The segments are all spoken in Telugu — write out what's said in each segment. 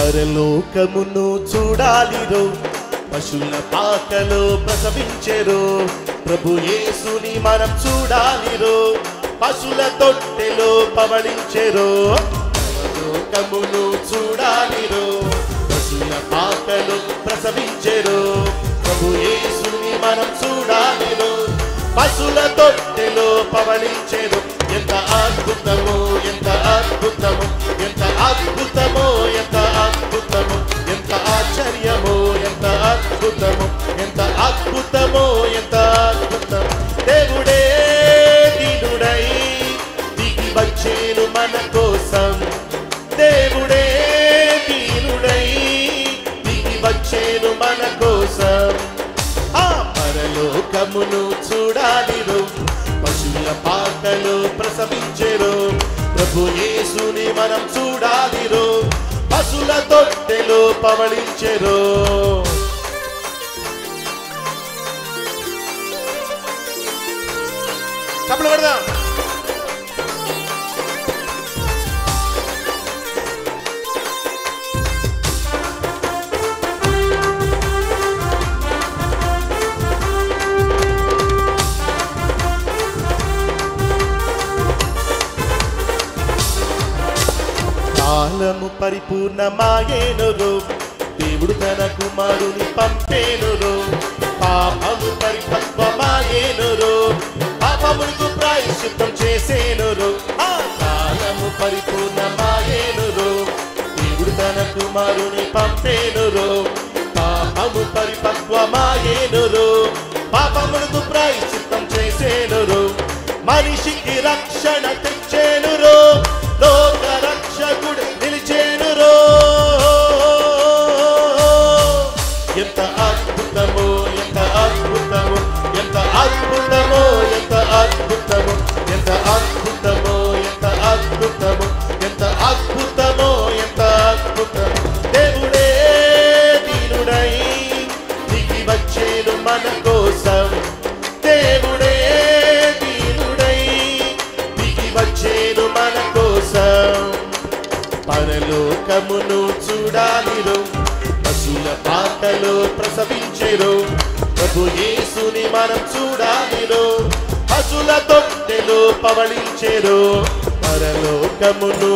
పరలోకమును చూడాలిరో పశువుల పాకలో ప్రసవించెరో ప్రభు యేసుని మనం చూడాలిరో పశువుల తొట్టెలో పవళించెరో పరలోకమును చూడాలిరో పశువుల పాకలో ప్రసవించెరో ప్రభు యేసుని మనం చూడాలిరో పశువుల తొట్టెలో పవళించెరు ఎంత అద్భుతమో ఎంత అద్భుతమో ఎంత అద్భుతమో ఎంత అద్భుతమో ఎంత ఆశ్చర్యమో ఎంత అద్భుతమో ఎంత అద్భుతమో ఎంత అద్భుతం దేవుడే దీనుడై దిగి వచ్చేను మన కోసం దేవుడే దీనుడై దిగి వచ్చేను మన కోసం ఆ పరలోకమును చూడాలిరు పశువుల పాకలో ప్రసవించెరు ప్రభు యేసుని మనం చూడాలిరు పశువుల తొట్టెలో పవళించెరు చప్పలు కొడదాం కాలము పరిపూర్ణమాయేనురు దేవుడు తన కుమారుని పంపేనురు పాపము పరిపక్వమాయేనురు పాపములకు ప్రాయశ్చిత్తం చేసేనురు ఆ కాలము పరిపూర్ణమాయేనురు దేవుడు తన కుమారుని పంపేనురు పాపము పరిపక్వమాయేనురు పాపములకు ప్రాయశ్చిత్తం చేసేనురు మనిషికి రక్షణ తెచ్చేనురు లోక రక్షకుడు నిలిచేనురో ఎంత అద్భుతమో ఎంత అద్భుతమో ఎంత అద్భుతమో ఎంత అద్భుతమో ఎంత అద్భుతమో ఎంత అద్భుతమో ఎంత అద్భుతమో ఎంత అద్భుతమో దేవుడే దీనుడై దిగి వచ్చేను మన కోసం దేవుడే దీనుడై దిగి వచ్చేను మన కోసం పరలోకమును చూడాలిరో పశుల పాటలో ప్రసవించెరు ప్రభు యేసుని మనం చూడాలిరో పశుల తొట్టెలో పవళించెరు పరలోకమును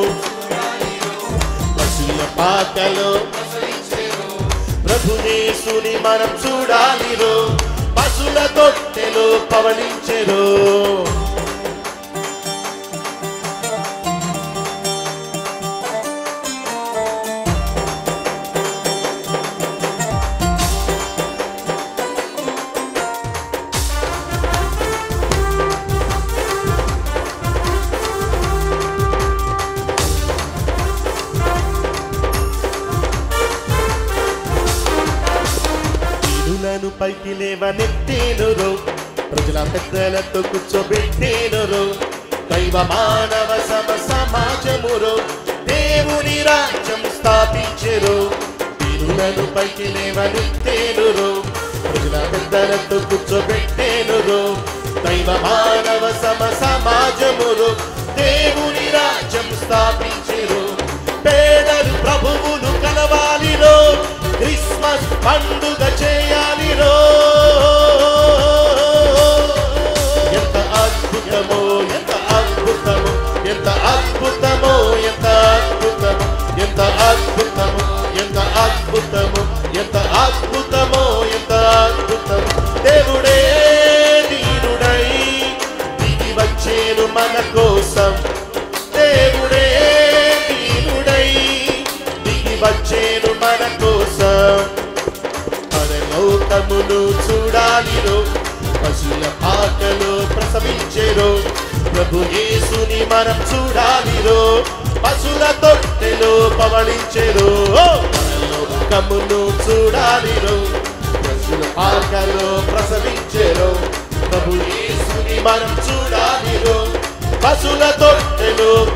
పశుల పాటలో ప్రభు యేసుని మనం చూడాలిరో పశుల తొట్టెలో పవళించెరు ఇరులను పైకి లేవనెత్తేనురో ప్రజల పెద్దలతో కూర్చోబెట్టేనురో దైవ మానవ సమ సమాజమురో దేవుని రాజ్యం స్థాపించెరు ఇరులను పైకి లేవనెత్తేనురో ప్రజల పెద్దలతో కూర్చోబెట్టేనురో దైవ మానవ సమ సమాజమురో దేవుని రాజ్యం స్థాపించెరు పేదలు ప్రభువులు కలవాలిరో క్రిస్మస్ పండుగ చేయాలిరో ఎంత అద్భుతమో ఎంత అద్భుతమో ఎంత అద్భుతమో ఎంత అద్భుతమో ఎంత అద్భుతమో ఎంత అద్భుతమో ఎంత అద్భుతమో ఎంత అద్భుతమో దేవుడే దీనుడై దిగి వచ్చేను మన కోసం దేవుడే దీనుడై దిగి వచ్చేను మన కోసం పరలోకమును చూడాలిరో పశుల పాకలో ప్రసవించెరో ప్రభు యేసుని మనం చూడాలిరో పశుల తొట్టెలో పవళించెరో పరలోకమును చూడాలిరో పశుల పాకలో ప్రసవించెరో ప్రభు యేసుని మనం చూడాలిరో పశుల తొట్టెలో